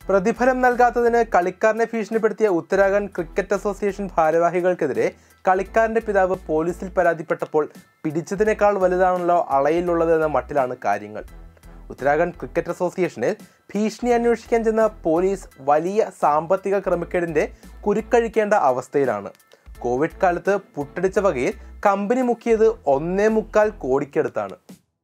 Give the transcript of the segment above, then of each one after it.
പ്രതിഫലം നൽകാത്തതിന് കളിക്കാരനെ ഭീഷണിപ്പെടുത്തിയ ഉത്തരാഖണ്ഡ് ക്രിക്കറ്റ് അസോസിയേഷൻ ഭാരവാഹികൾക്കെതിരെ കളിക്കാരന്റെ പിതാവ് പോലീസിൽ പരാതിപ്പെട്ടപ്പോൾ പിടിച്ചതിനേക്കാൾ വലുതാണല്ലോ അളയിലുള്ളത് എന്ന മട്ടിലാണ് കാര്യങ്ങൾ ഉത്തരാഖണ്ഡ് ക്രിക്കറ്റ് അസോസിയേഷനിൽ ഭീഷണി അന്വേഷിക്കാൻ ചെന്ന പോലീസ് വലിയ സാമ്പത്തിക ക്രമക്കേടിന്റെ കുരുക്കഴിക്കേണ്ട അവസ്ഥയിലാണ് കോവിഡ് കാലത്ത് പുട്ടടിച്ച വകയിൽ കമ്പനി മുക്കിയത് ഒന്നേ മുക്കാൽ കോടിക്കടുത്താണ്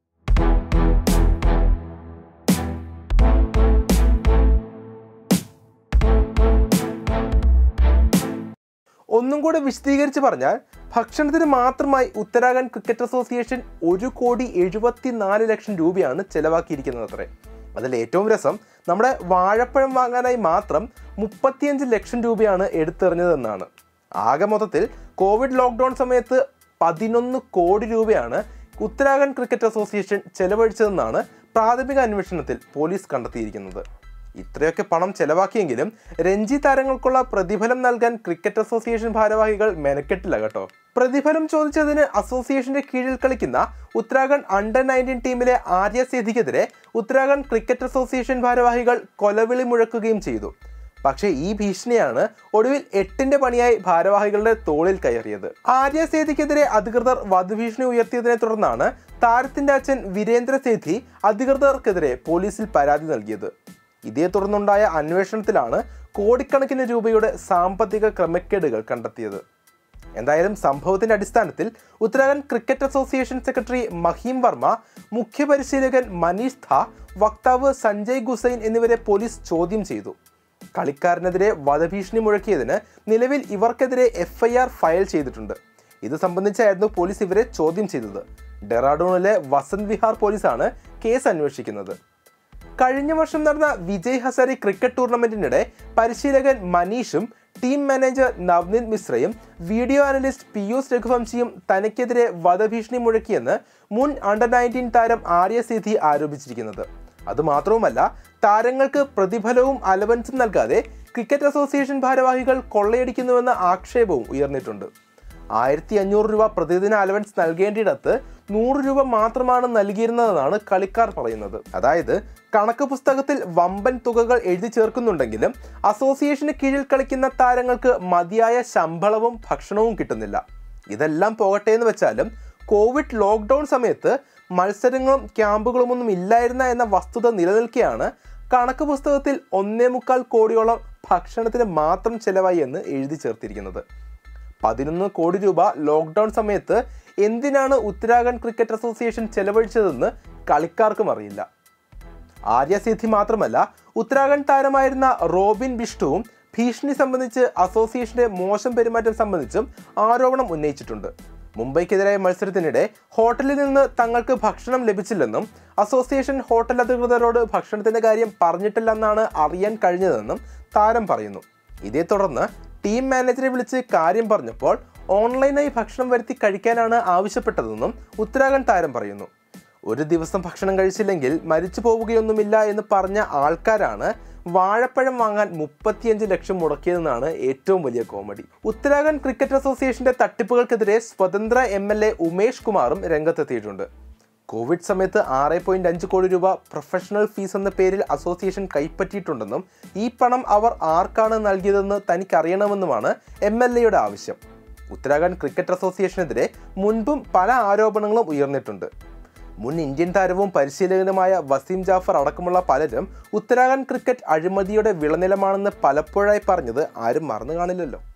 ഒന്നും കൂടെ വിശദീകരിച്ച് പറഞ്ഞാൽ ഭക്ഷണത്തിന് മാത്രമായി ഉത്തരാഖണ്ഡ് ക്രിക്കറ്റ് അസോസിയേഷൻ ഒരു കോടി എഴുപത്തിനാല് ലക്ഷം രൂപയാണ് ചെലവാക്കിയിരിക്കുന്നത് അത്രേ അതിൽ ഏറ്റവും രസം നമ്മുടെ വാഴപ്പഴം വാങ്ങാനായി മാത്രം മുപ്പത്തിയഞ്ച് ലക്ഷം രൂപയാണ് എടുത്തെറിഞ്ഞതെന്നാണ് ആകെ മൊത്തത്തിൽ കോവിഡ് ലോക്ക്ഡൗൺ സമയത്ത് പതിനൊന്ന് കോടി രൂപയാണ് ഉത്തരാഖണ്ഡ് ക്രിക്കറ്റ് അസോസിയേഷൻ ചെലവഴിച്ചതെന്നാണ് പ്രാഥമിക അന്വേഷണത്തിൽ പോലീസ് കണ്ടെത്തിയിരിക്കുന്നത് ഇത്രയൊക്കെ പണം ചെലവാക്കിയെങ്കിലും രഞ്ജി താരങ്ങൾക്കുള്ള പ്രതിഫലം നൽകാൻ ക്രിക്കറ്റ് അസോസിയേഷൻ ഭാരവാഹികൾ മെനക്കെട്ടില്ല കേട്ടോ പ്രതിഫലം ചോദിച്ചതിന് അസോസിയേഷന്റെ കീഴിൽ കളിക്കുന്ന ഉത്തരാഖണ്ഡ് അണ്ടർ നയൻറ്റീൻ ടീമിലെ ആര്യ സേധിക്കെതിരെ ഉത്തരാഖണ്ഡ് ക്രിക്കറ്റ് അസോസിയേഷൻ ഭാരവാഹികൾ കൊലവിളി മുഴക്കുകയും ചെയ്തു പക്ഷേ ഈ ഭീഷണിയാണ് ഒടുവിൽ എട്ടിന്റെ പണിയായി ഭാരവാഹികളുടെ തോളിൽ കയറിയത് ആര്യ സേധിക്കെതിരെ അധികൃതർ വധഭീഷണി ഉയർത്തിയതിനെ തുടർന്നാണ് താരത്തിന്റെ അച്ഛൻ വീരേന്ദ്ര സേധി അധികൃതർക്കെതിരെ പോലീസിൽ പരാതി നൽകിയത് ഇതേ തുടർന്നുണ്ടായ അന്വേഷണത്തിലാണ് കോടിക്കണക്കിന് രൂപയുടെ സാമ്പത്തിക ക്രമക്കേടുകൾ കണ്ടെത്തിയത് എന്തായാലും സംഭവത്തിന്റെ അടിസ്ഥാനത്തിൽ Uttarakhand cricket association secretary Mahim Varma മുഖ്യ പരിശീലകൻ മനീഷ് ധ വക്താവ് സഞ്ജയ് ഗുസൈൻ എന്നിവരെ പോലീസ് ചോദ്യം ചെയ്തു കളിക്കാരനെതിരെ വധഭീഷണി മുഴക്കിയതിന് നിലവിൽ ഇവർക്കെതിരെ എഫ്ഐആർ ഫയൽ ചെയ്തിട്ടുണ്ട് ഇത് സംബന്ധിച്ചായിരുന്നു പോലീസ് ഇവരെ ചോദ്യം ചെയ്തത് ഡെറാഡൂണിലെ വസന്ത് വിഹാർ പോലീസാണ് കേസ് അന്വേഷിക്കുന്നത് കഴിഞ്ഞ വർഷം നടന്ന വിജയ് ഹസാരി ക്രിക്കറ്റ് ടൂർണമെന്റിനിടെ പരിശീലകൻ മനീഷും ടീം മാനേജർ നവ്നീത് മിശ്രയും വീഡിയോ അനലിസ്റ്റ് പിയൂഷ് രഘുവംശിയും തനിക്കെതിരെ വധഭീഷണി മുഴക്കിയെന്ന് മുൻ അണ്ടർ നയൻറ്റീൻ താരം ആര്യ സേധി ആരോപിച്ചിരിക്കുന്നത് അതുമാത്രവുമല്ല താരങ്ങൾക്ക് പ്രതിഫലവും അലവൻസും നൽകാതെ ക്രിക്കറ്റ് അസോസിയേഷൻ ഭാരവാഹികൾ കൊള്ളയടിക്കുന്നുവെന്ന ആക്ഷേപവും ഉയർന്നിട്ടുണ്ട് ആയിരത്തി അഞ്ഞൂറ് രൂപ പ്രതിദിന അലവൻസ് നൽകേണ്ടിയിടത്ത് നൂറ് രൂപ മാത്രമാണ് നൽകിയിരുന്നതെന്നാണ് കളിക്കാർ പറയുന്നത് അതായത് കണക്ക് പുസ്തകത്തിൽ വമ്പൻ തുകകൾ എഴുതി ചേർക്കുന്നുണ്ടെങ്കിലും അസോസിയേഷന് കീഴിൽ കളിക്കുന്ന താരങ്ങൾക്ക് മതിയായ ശമ്പളവും ഭക്ഷണവും കിട്ടുന്നില്ല ഇതെല്ലാം പോകട്ടെ എന്ന് വെച്ചാലും കോവിഡ് ലോക്ക്ഡൗൺ സമയത്ത് മത്സരങ്ങളും ക്യാമ്പുകളും ഒന്നും ഇല്ലായിരുന്ന എന്ന വസ്തുത നിലനിൽക്കെയാണ് കണക്ക് പുസ്തകത്തിൽ ഒന്നേ മുക്കാൽ കോടിയോളം ഭക്ഷണത്തിന് മാത്രം ചെലവായി എന്ന് എഴുതി ചേർത്തിരിക്കുന്നത് പതിനൊന്ന് കോടി രൂപ ലോക്ക്ഡൗൺ സമയത്ത് എന്തിനാണ് ഉത്തരാഖണ്ഡ് ക്രിക്കറ്റ് അസോസിയേഷൻ ചെലവഴിച്ചതെന്ന് കളിക്കാർക്കും അറിയില്ല ആര്യസിദ്ധി മാത്രമല്ല ഉത്തരാഖണ്ഡ് താരമായിരുന്ന റോബിൻ ബിഷ്ടുവും ഭീഷണി സംബന്ധിച്ച് അസോസിയേഷന്റെ മോശം പെരുമാറ്റം സംബന്ധിച്ചും ആരോപണം ഉന്നയിച്ചിട്ടുണ്ട് മുംബൈക്കെതിരായ മത്സരത്തിനിടെ ഹോട്ടലിൽ നിന്ന് തങ്ങൾക്ക് ഭക്ഷണം ലഭിച്ചില്ലെന്നും അസോസിയേഷൻ ഹോട്ടൽ അധികൃതരോട് ഭക്ഷണത്തിന്റെ കാര്യം പറഞ്ഞിട്ടില്ലെന്നാണ് അറിയാൻ കഴിഞ്ഞതെന്നും താരം പറയുന്നു ഇതേ തുടർന്ന് ടീം മാനേജറെ വിളിച്ച് കാര്യം പറഞ്ഞപ്പോൾ ഓൺലൈനായി ഭക്ഷണം വരുത്തി കഴിക്കാനാണ് ആവശ്യപ്പെട്ടതെന്നും ഉത്തരാഖണ്ഡ് താരം പറയുന്നു ഒരു ദിവസം ഭക്ഷണം കഴിച്ചില്ലെങ്കിൽ മരിച്ചു പോവുകയൊന്നുമില്ല എന്ന് പറഞ്ഞ ആൾക്കാരാണ് വാഴപ്പഴം വാങ്ങാൻ മുപ്പത്തിയഞ്ച് ലക്ഷം മുടക്കിയതെന്നാണ് ഏറ്റവും വലിയ കോമഡി ഉത്തരാഖണ്ഡ് ക്രിക്കറ്റ് അസോസിയേഷന്റെ തട്ടിപ്പുകൾക്കെതിരെ സ്വതന്ത്ര എം എൽ എ ഉമേഷ് കുമാറും രംഗത്തെത്തിയിട്ടുണ്ട് കോവിഡ് സമയത്ത് ആറ് പോയിന്റ് അഞ്ച് കോടി രൂപ പ്രൊഫഷണൽ ഫീസ് എന്ന പേരിൽ അസോസിയേഷൻ കൈപ്പറ്റിയിട്ടുണ്ടെന്നും ഈ പണം അവർ ആർക്കാണ് നൽകിയതെന്ന് തനിക്കറിയണമെന്നുമാണ് എം എൽ എയുടെ ആവശ്യം ഉത്തരാഖണ്ഡ് ക്രിക്കറ്റ് അസോസിയേഷനെതിരെ മുൻപും പല ആരോപണങ്ങളും ഉയർന്നിട്ടുണ്ട് മുൻ ഇന്ത്യൻ താരവും പരിശീലകനുമായ വസീം ജാഫർ അടക്കമുള്ള പലരും ഉത്തരാഖണ്ഡ് ക്രിക്കറ്റ് അഴിമതിയുടെ വിളനിലമാണെന്ന് പലപ്പോഴായി പറഞ്ഞത് ആരും മറന്നു കാണില്ലല്ലോ